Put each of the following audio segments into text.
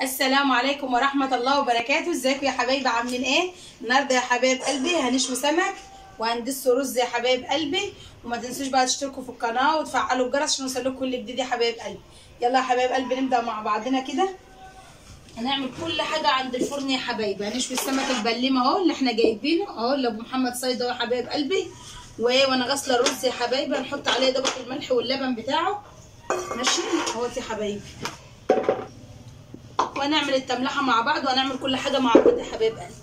السلام عليكم ورحمة الله وبركاته ازيكم يا حبايبي عاملين ايه النهارده يا حبايب قلبي هنشوي سمك وهندس رز يا حبايب قلبي وما تنسوش بقى تشتركوا في القناة وتفعلوا الجرس عشان يوصلكوا كل جديد يا حبايب قلبي يلا يا حبايب قلبي نبدأ مع بعضنا كده هنعمل كل حاجة عند الفرن يا حبايبي هنشوي السمك البليم اهو اللي احنا جايبينه اهو اللي ابو محمد صيد اهو يا حبايب قلبي و- وانا غاسله الرز يا حبايبي هنحط عليه دبق الملح واللبن بتاعه ماشي اهوت يا حبايبي وهنعمل التملحه مع بعض وهنعمل كل حاجه مع بعض يا حبايب قلبي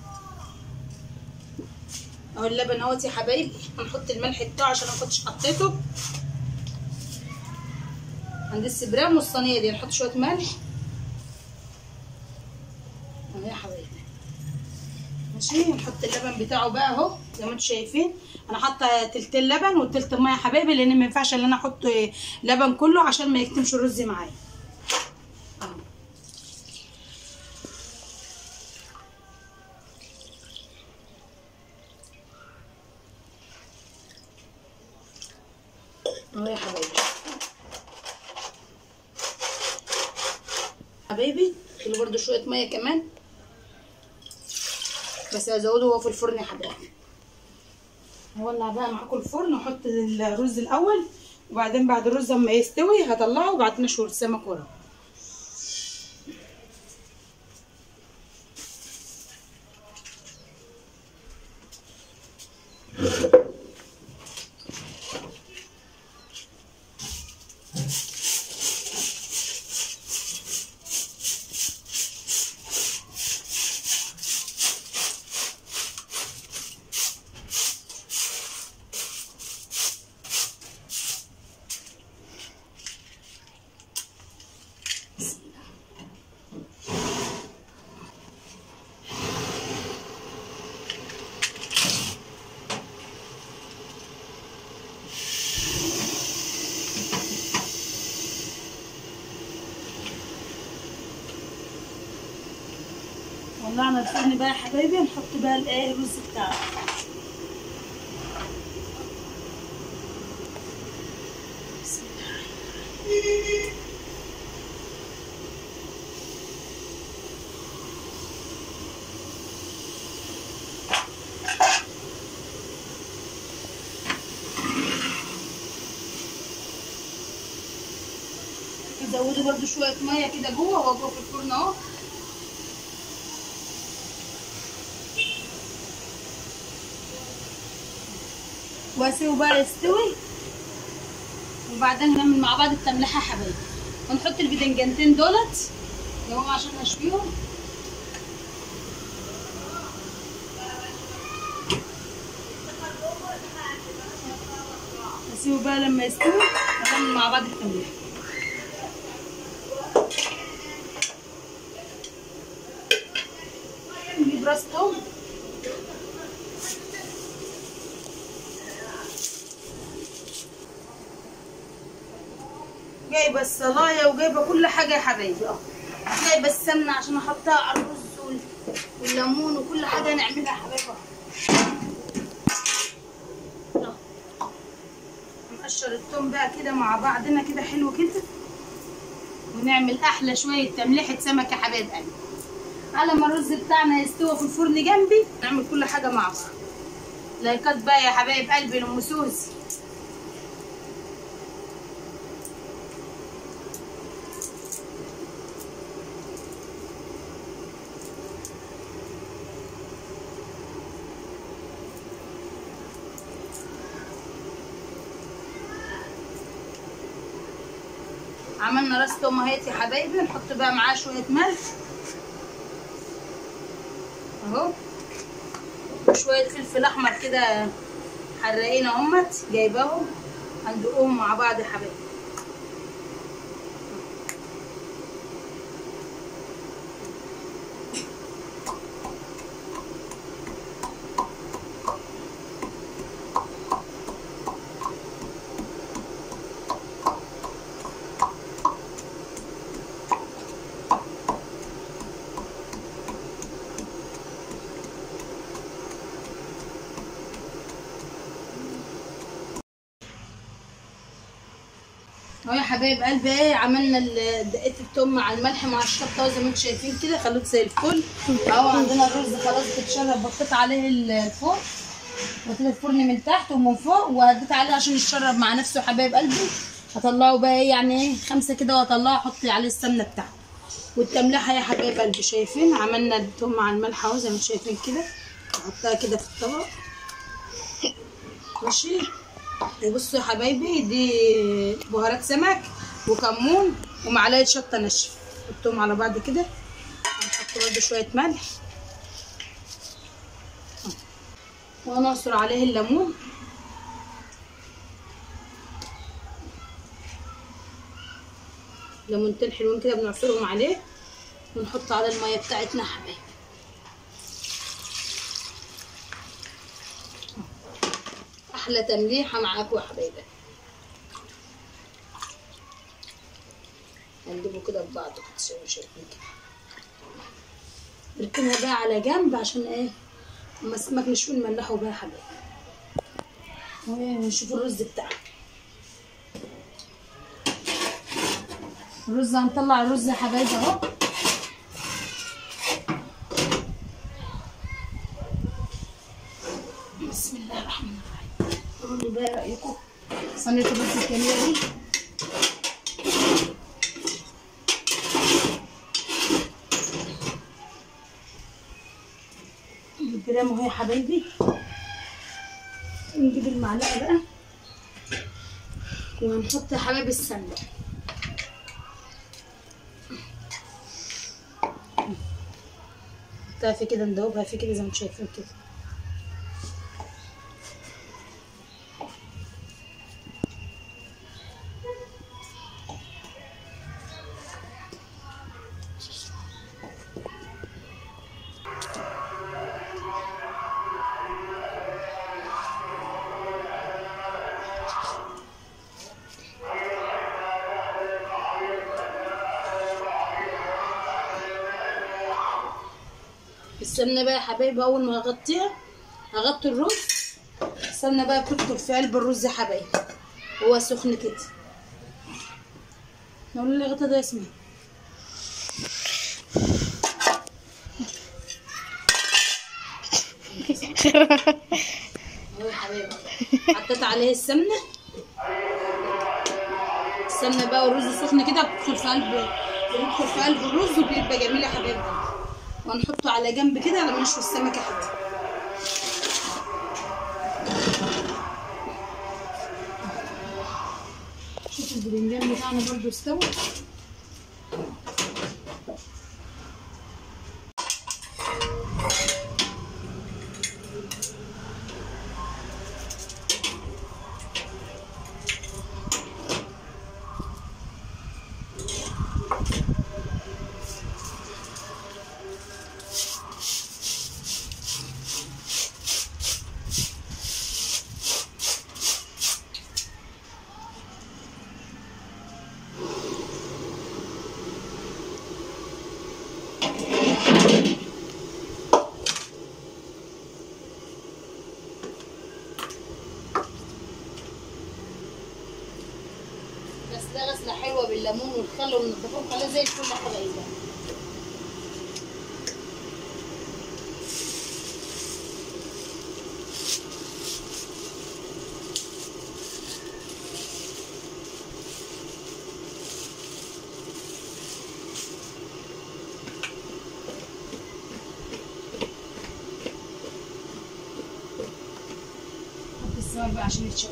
اهو اللبن اهوت يا حبايبي هنحط الملح بتاعه عشان ما كنتش حطيته عند السبرام والصينيه دي نحط شويه ملح اهو يا حبايبي ماشي نحط اللبن بتاعه بقى اهو زي ما انتم شايفين انا حاطه تلتين لبن وتلت ميه يا حبايبي لان ما ينفعش ان انا احط لبن كله عشان ما يكتمش الرز معايا اهو اهو يا حبايبي حبايبي له برده شويه ميه كمان بس هزوده هو في الفرن يا حبايبي هولع بقى معاكم الفرن واحط الرز الاول وبعدين بعد الرز اما يستوي هطلعه وبعدين اشوي السمك وراه ولعنا الفرن بقى يا حبايبي نحط بقى الايه الرز بتاعنا بسم الله زودوا برده شويه ميه كده جوه هو جوه في الفرن اهو واسيبه بقى يستوي وبعدين نعمل مع بعض التملحه يا حبايبي ونحط البدنجانتين دولت اللي هم عشان نشويهم نسيبه بقى لما يستوي ونعمل مع بعض التملحه نجيب راس توم جايبه الصلايه وجايبه كل حاجه يا حبايبي اه جايبه السمنه عشان احطها على الرز وال- والليمون وكل حاجه نعملها يا حبايبي اه اه. نقشر التوم بقى كده مع بعضنا كده حلو كده ونعمل احلى شويه تمليحه سمك يا حبايب قلبي على ما الرز بتاعنا يستوي في الفرن جنبي نعمل كل حاجه مع بعض لايكات بقى يا حبايب قلبي لام سوزي عملنا راس توم اهيت يا حبايبي نحط بقى معاه شويه ملح اهو وشويه فلفل احمر كده حراقين اهمت جايباهم هندقهم مع بعض يا حبايبي اهو يا حبايب قلبي ايه عملنا ال- دقه التوم مع الملح مع الشطه زي ما انتم شايفين كده خلوه زي الفل اهو عندنا الرز خلاص بتشرب بطيت عليه ال- الفرن بطيت الفرن من تحت ومن فوق وهديت عليه عشان يتشرب مع نفسه يا حبايب قلبي هطلعه بقى ايه يعني ايه خمسه كده واطلعه احط عليه السمنه بتاعته والتملحه يا حبايب قلبي شايفين عملنا التوم مع الملح اهو زي ما انتم شايفين كده احطها كده في الطبق ماشي وبصوا يا حبايبي دي بهارات سمك وكمون ومعلقه شطه ناشفه حطهم على بعض كده هنحط برده شويه ملح ونعصر عليه الليمون ليمونتين حلوين كده بنعصرهم عليه ونحط على الميه بتاعتنا يا حبايبي احلى تمليحه معاكم يا حبايبي هنجيبه كده ببعض كده زي ما شايفين كده نركنها بقى على جنب عشان ايه اما السمك نشوي نملحه بقى يا حبايبي ونشوف الرز بتاعنا الرز هنطلع الرز يا حبايبي اهو بسم الله الرحمن الرحيم قولوا لي بقى رايكم صينيه الرز الجميله دي الجرام اهو يا حبايبي نجيب المعلقه بقى وهنحط يا حبايبي السمنه نحطها في كده ندوبها في كده زي ما انتم شايفين كده السمنه بقى يا حبايبي اول ما هغطيها هغطي الرز السمنه بقى بتدخل في قلب الرز يا حبايبي هو سخن كده نقول لي غطا ده اسمه اهو يا حبايبي حطيت عليه السمنه السمنه بقى والرز سخن كده بتدخل في قلب بيدخل في قلب الرز وبيبقى جميل يا حبايبي وهنحطه على جنب كده على ما نشوي السمك يا حبايبي شوف البرنجان بتاعنا برضو استوى غسله غسله حلوه بالليمون والخل ونضفهم خليها زي الفل يا حبايبي حط السمك بقى عشان يتشوي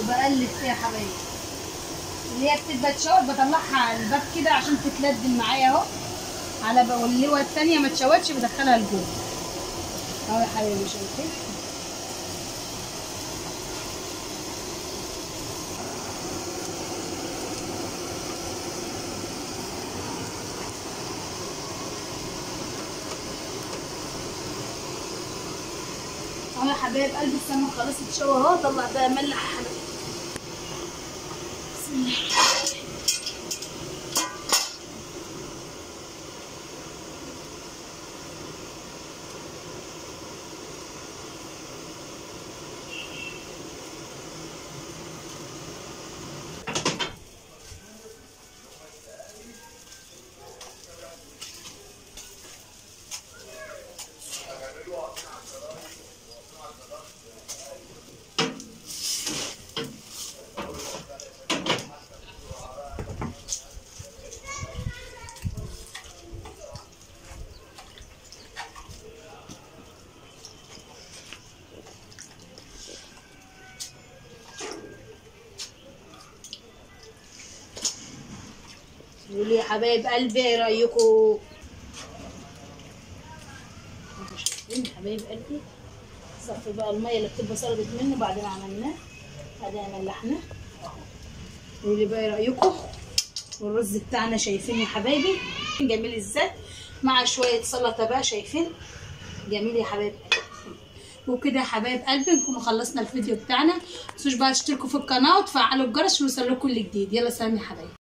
وبقلب فيها يا حبايبي اللي هي بتبقى تشوت بطلعها على الباب كده عشان تتلدن معايا اهو على بقى واللي التانية ما تشوتش بدخلها لجوه اهو يا حبايبي شايفين اهو يا حبايب قلبي السمك خلاص اتشوى اهو طلع بقى ملح يا حبايبي بسم الله قولوا يا حبايب قلبي ايه رايكم انتوا شايفين يا حبايب قلبي صفي بقى الميه اللي بتبقى سردت منه بعد ما عملناه بعدين ملحناه قولوا لي بقى ايه رايكم والرز بتاعنا شايفين يا حبايبي جميل ازاي مع شويه سلطه بقى شايفين جميل يا حبايب وكده يا حبايب قلبي نكون خلصنا الفيديو بتاعنا متنسوش بقى تشتركوا في القناه وتفعلوا الجرس عشان يوصلكوا كل جديد يلا سلام يا حبايبي